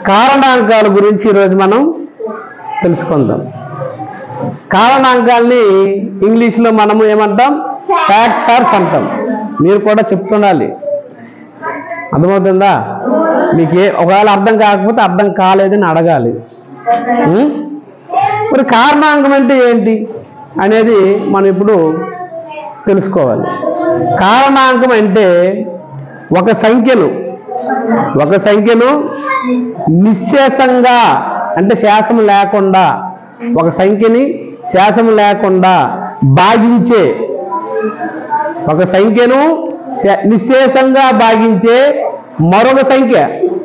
కారణాంకాల గురించి ఈరోజు మనం తెలుసుకుందాం కారణాంకాల్ని ఇంగ్లీష్లో మనము ఏమంటాం ఫ్యాక్టర్స్ అంటాం మీరు కూడా చెప్తుండాలి అర్థమవుతుందా మీకు ఏ ఒకవేళ అర్థం కాకపోతే అర్థం కాలేదని అడగాలి ఉం? మరి కారణాంకం అంటే ఏంటి అనేది మనం ఇప్పుడు తెలుసుకోవాలి కారణాంకం అంటే ఒక సంఖ్యను ఒక సంఖ్యను నిశ్శేషంగా అంటే శాసం లేకుండా ఒక సంఖ్యని శాసం లేకుండా భాగించే ఒక సంఖ్యను శ- నిశ్శేషంగా భాగించే మరొక సంఖ్య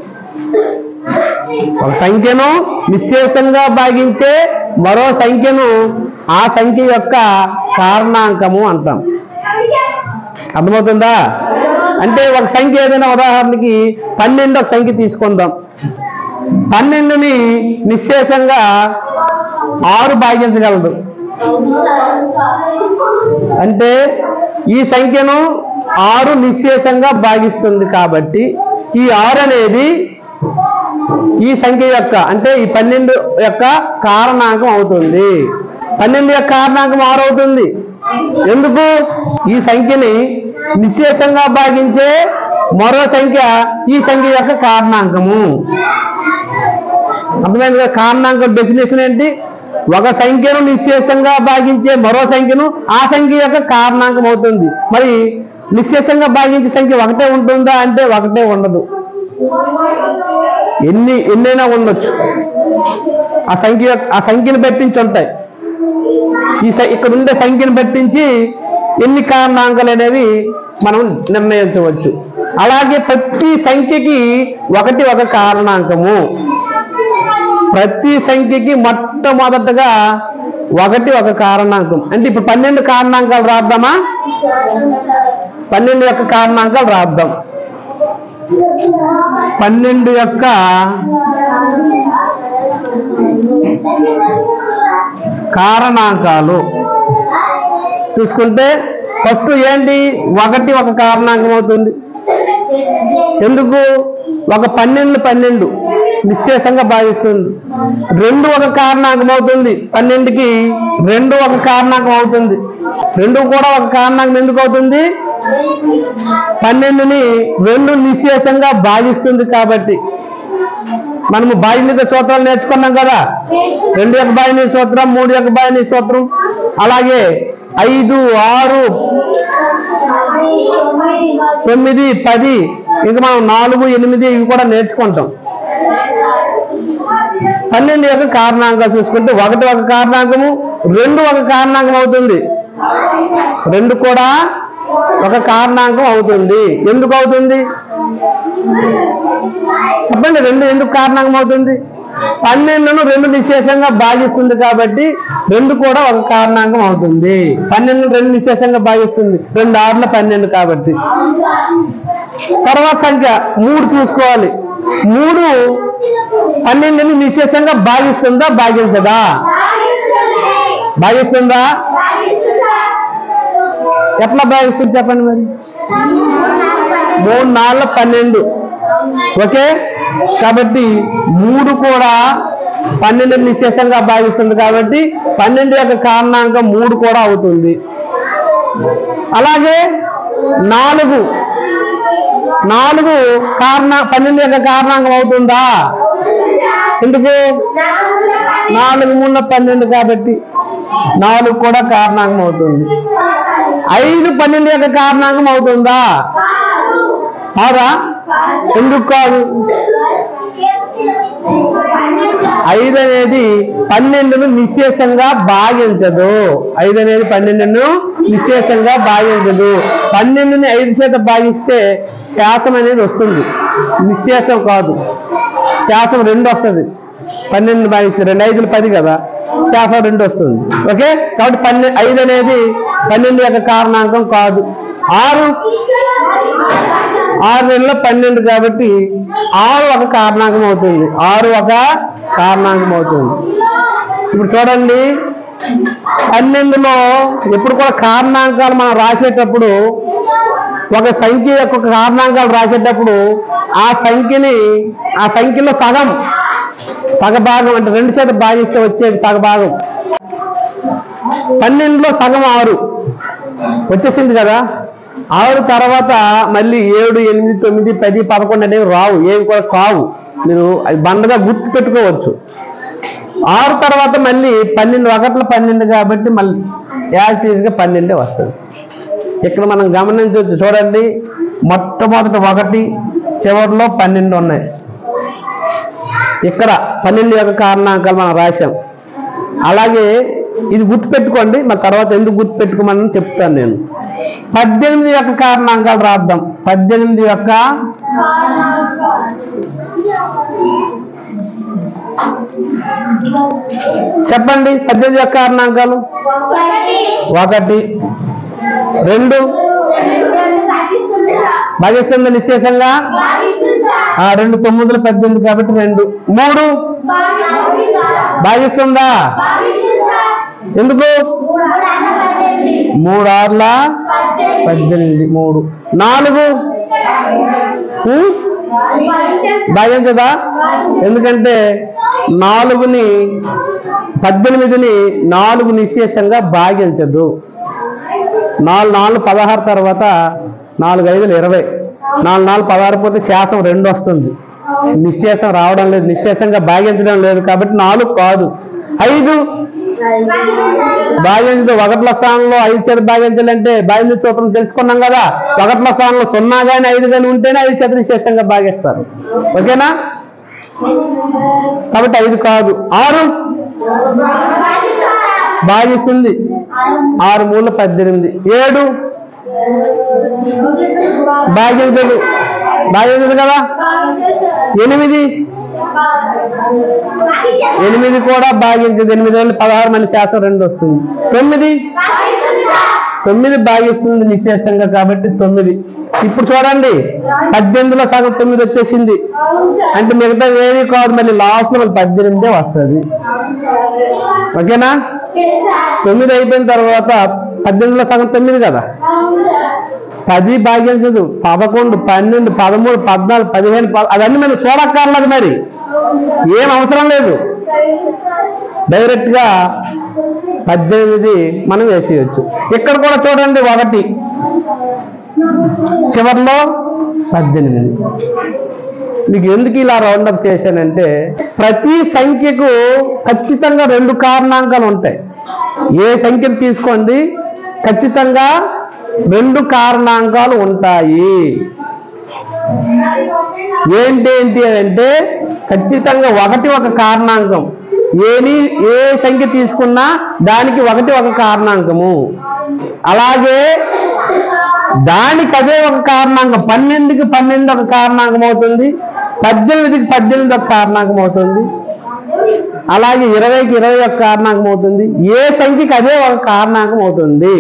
ఒక సంఖ్యను నిశ్శేషంగా భాగించే మరో సంఖ్యను ఆ సంఖ్య యొక్క కారణాంకము అంటాం అర్థమవుతుందా అంటే ఒక సంఖ్య ఏదైనా ఉదాహరణకి పన్నెండు ఒక సంఖ్య తీసుకుందాం పన్నెండుని నిశ్శేషంగా ఆరు భాగించగలదు అంటే ఈ సంఖ్యను ఆరు నిశ్శేషంగా భాగిస్తుంది కాబట్టి ఈ ఆరు అనేది ఈ సంఖ్య యొక్క అంటే ఈ పన్నెండు యొక్క కారణాంకం అవుతుంది పన్నెండు యొక్క కారణాంకం ఆరు అవుతుంది ఎందుకు ఈ సంఖ్యని నిశ్శేషంగా భాగించే మరో సంఖ్య ఈ సంఖ్య యొక్క కారణాంకము అర్థమైంది కదా? కారణాంకం డెఫినేషన్ ఏంటి ఒక సంఖ్యను నిశ్శేషంగా భాగించే మరో సంఖ్యను ఆ సంఖ్య యొక్క కారణాంకం అవుతుంది మరి నిశ్శేషంగా భాగించే సంఖ్య ఒకటే ఉంటుందా అంటే ఒకటే ఉండదు ఎన్ని ఎన్నైనా ఉండొచ్చు ఆ సంఖ్య యొక్క- ఆ సంఖ్యను పెట్టించి ఉంటాయి ఈ స- ఇక్కడ ఉండే సంఖ్యను పెట్టించి ఎన్ని కారణాంకాలు అనేవి మనం నిర్ణయించవచ్చు అలాగే ప్రతి సంఖ్యకి ఒకటి ఒక కారణాంకము ప్రతి సంఖ్యకి మొట్టమొదటగా ఒకటి ఒక కారణాంకం అంటే ఇప్పుడు పన్నెండు కారణాంకాలు రాద్దామా పన్నెండు యొక్క కారణాంకాలు రాద్దాం పన్నెండు యొక్క కారణాంకాలు చూసుకుంటే ఫస్ట్ ఏంటి ఒకటి ఒక కారణాంకం అవుతుంది ఎందుకు ఒక పన్నెండు పన్నెండు నిశ్శేషంగా భావిస్తుంది రెండు ఒక కారణాంకం అవుతుంది పన్నెండుకి రెండు ఒక కారణాంకం అవుతుంది రెండు కూడా ఒక కారణాంకం ఎందుకు అవుతుంది పన్నెండుని రెండు నిశ్శేషంగా భాగిస్తుంది కాబట్టి మనము బాధ్యత సూత్రాలు నేర్చుకున్నాం కదా రెండు యొక్క బాయిని సూత్రం మూడు యొక్క బాయిని సూత్రం అలాగే ఐదు ఆరు తొమ్మిది పది ఇంకా మనం నాలుగు ఎనిమిది ఇవి కూడా నేర్చుకుంటాం పన్నెండు యొక్క కారణాంకాలు చూసుకుంటే ఒకటి ఒక కారణాంకము రెండు ఒక కారణాంకం అవుతుంది రెండు కూడా ఒక కారణాంకం అవుతుంది ఎందుకు అవుతుంది చెప్పండి రెండు ఎందుకు కారణాంకం అవుతుంది పన్నెండును రెండు నిశేషంగా భాగిస్తుంది కాబట్టి రెండు కూడా ఒక కారణాంకం అవుతుంది పన్నెండు రెండు నిశేషంగా భాగిస్తుంది రెండు ఆరుల పన్నెండు కాబట్టి తర్వాత సంఖ్య మూడు చూసుకోవాలి మూడు పన్నెండుని నిశేషంగా భాగిస్తుందా భాగించదా భాగిస్తుందా ఎట్లా భాగిస్తుంది చెప్పండి మరి మూడు నాలుగు పన్నెండు ఓకే కాబట్టి మూడు కూడా పన్నెండు నిశేషంగా భావిస్తుంది కాబట్టి పన్నెండు యొక్క కారణాంకం మూడు కూడా అవుతుంది అలాగే నాలుగు నాలుగు కారణ పన్నెండు యొక్క కారణాంకం అవుతుందా ఎందుకు నాలుగు మూడు పన్నెండు కాబట్టి నాలుగు కూడా కారణాంకం అవుతుంది ఐదు పన్నెండు యొక్క కారణాంకం అవుతుందా కాదా ఎందుకు కాదు ఐదు అనేది పన్నెండును నిశేషంగా భాగించదు ఐదు అనేది పన్నెండును నిశేషంగా భాగించదు పన్నెండుని ఐదు చేత భాగిస్తే శాసం అనేది వస్తుంది నిశేషం కాదు శాసం రెండు వస్తుంది పన్నెండు భాగిస్తే రెండు ఐదులు పది కదా శాసం రెండు వస్తుంది ఓకే కాబట్టి పన్నెండు ఐదు అనేది పన్నెండు యొక్క కారణాంకం కాదు ఆరు ఆరు నెలల పన్నెండు కాబట్టి ఆరు ఒక కారణాంకం అవుతుంది ఆరు ఒక కారణాంకం అవుతుంది ఇప్పుడు చూడండి పన్నెండులో ఎప్పుడు కూడా కారణాంకాలు మనం రాసేటప్పుడు ఒక సంఖ్య యొక్క కారణాంకాలు రాసేటప్పుడు ఆ సంఖ్యని ఆ సంఖ్యలో సగం సగభాగం అంటే రెండు చేత భాగిస్తే వచ్చేది సగభాగం పన్నెండులో సగం ఆరు వచ్చేసింది కదా ఆరు తర్వాత మళ్ళీ ఏడు ఎనిమిది తొమ్మిది పది పదకొండు అనేవి రావు ఏవి కూడా కావు మీరు అది బండగా గుర్తు పెట్టుకోవచ్చు ఆరు తర్వాత మళ్ళీ పన్నెండు ఒకట్ల పన్నెండు కాబట్టి మళ్ళీ యాక్టీవ్గా పన్నెండే వస్తుంది ఇక్కడ మనం గమనించవచ్చు చూడండి మొట్టమొదటి ఒకటి చివరిలో పన్నెండు ఉన్నాయి ఇక్కడ పన్నెండు యొక్క కారణాంకాలు మనం రాశాం అలాగే ఇది గుర్తుపెట్టుకోండి మరి తర్వాత ఎందుకు గుర్తుపెట్టుకోమని చెప్తాను నేను పద్దెనిమిది యొక్క కారణాంకాలు రాద్దాం పద్దెనిమిది యొక్క చెప్పండి పద్దెనిమిది యొక్క కారణాంకాలు ఒకటి రెండు భాగిస్తుంది నిశ్చేషంగా ఆ రెండు తొమ్మిదిలో పద్దెనిమిది కాబట్టి రెండు మూడు భాగిస్తుందా ఎందుకు మూడు ఆరుల పద్దెనిమిది మూడు నాలుగు ఉం? భాగించదా ఎందుకంటే నాలుగుని పద్దెనిమిదిని నాలుగు నిశేషంగా భాగించదు నాలుగు నాలుగు పదహారు తర్వాత నాలుగు ఐదులు ఇరవై నాలుగు నాలుగు పదహారు పోతే శాసం రెండు వస్తుంది నిశ్శేషం రావడం లేదు నిశ్శేషంగా భాగించడం లేదు కాబట్టి నాలుగు కాదు ఐదు భాగించదు ఒకట్ల స్థానంలో ఐదు చేత భాగించాలంటే భాగించే సూత్రం తెలుసుకున్నాం కదా ఒకట్ల స్థానంలో సున్నా కానీ ఐదు కానీ ఉంటేనే ఐదు చేత నిశ్శేషంగా భాగిస్తారు ఓకేనా కాబట్టి ఐదు కాదు ఆరు భాగిస్తుంది ఆరు మూల పద్దెనిమిది ఏడు భాగించదు భాగించదు కదా ఎనిమిది ఎనిమిది కూడా భాగించదు ఎనిమిది వేలు పదహారు మంది శాసం రెండు వస్తుంది తొమ్మిది తొమ్మిది భాగిస్తుంది నిశేషంగా కాబట్టి తొమ్మిది ఇప్పుడు చూడండి పద్దెనిమిదిలో సగం తొమ్మిది వచ్చేసింది అంటే మిగతా ఏది కాదు మళ్ళీ లాస్ట్ లో మళ్ళీ పద్దెనిమిదే వస్తుంది ఓకేనా తొమ్మిది అయిపోయిన తర్వాత పద్దెనిమిదిలో సగం తొమ్మిది కదా పది భాగించదు పదకొండు పన్నెండు పదమూడు పద్నాలుగు పదిహేను పద- అవన్నీ మనం చూడక్కర్లేదు మరి ఏం అవసరం లేదు డైరెక్ట్ గా పద్దెనిమిది మనం వేసేయచ్చు ఇక్కడ కూడా చూడండి ఒకటి చివర్లో పద్దెనిమిది మీకు ఎందుకు ఇలా రౌండప్ చేశానంటే ప్రతి సంఖ్యకు ఖచ్చితంగా రెండు కారణాంకాలు ఉంటాయి ఏ సంఖ్యను తీసుకోండి ఖచ్చితంగా రెండు కారణాంకాలు ఉంటాయి ఏంటేంటి అని అంటే ఖచ్చితంగా ఒకటి ఒక కారణాంకం ఏని ఏ సంఖ్య తీసుకున్నా దానికి ఒకటి ఒక కారణాంకము అలాగే దానికి అదే ఒక కారణాంకం పన్నెండుకి పన్నెండు ఒక కారణాంకం అవుతుంది పద్దెనిమిదికి పద్దెనిమిది ఒక కారణాంకం అవుతుంది అలాగే ఇరవైకి ఇరవై ఒక కారణాంకం అవుతుంది ఏ సంఖ్యకి అదే ఒక కారణాంకం అవుతుంది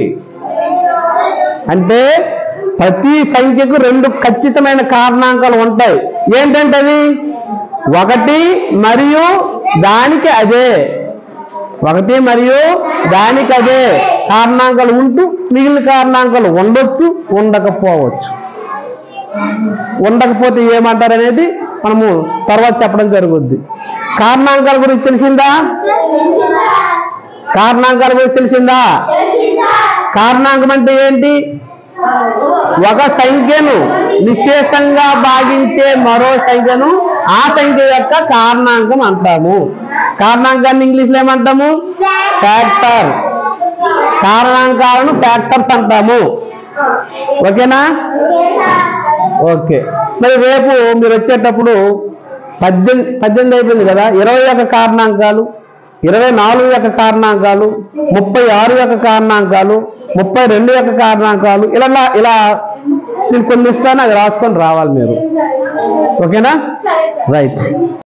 అంటే ప్రతి సంఖ్యకు రెండు ఖచ్చితమైన కారణాంకాలు ఉంటాయి ఏంటంటే అవి ఒకటి మరియు దానికి అదే ఒకటి మరియు దానికి అదే కారణాంకాలు ఉంటూ మిగిలిన కారణాంకాలు ఉండొచ్చు ఉండకపోవచ్చు ఉండకపోతే ఏమంటారు అనేది మనము తర్వాత చెప్పడం జరుగుద్ది కారణాంకాల గురించి తెలిసిందా కారణాంకాల గురించి తెలిసిందా కారణాంకం అంటే ఏంటి ఒక సంఖ్యను నిశేషంగా భాగించే మరో సంఖ్యను ఆ సంఖ్య యొక్క కారణాంకం అంటాము కారణాంకాన్ని ఇంగ్లీష్లో ఏమంటాము ఫ్యాక్టర్ కారణాంకాలను ఫ్యాక్టర్స్ అంటాము ఓకేనా ఓకే మరి రేపు మీరు వచ్చేటప్పుడు పద్దెనిమిది పద్దెనిమిది అయిపోయింది కదా ఇరవై యొక్క కారణాంకాలు ఇరవై నాలుగు యొక్క కారణాంకాలు ముప్పై ఆరు యొక్క కారణాంకాలు ముప్పై రెండు యొక్క కారణాంకాలు ఇలా ఇలా నేను కొన్ని ఇస్తాను అది రాసుకొని రావాలి మీరు ఓకేనా రైట్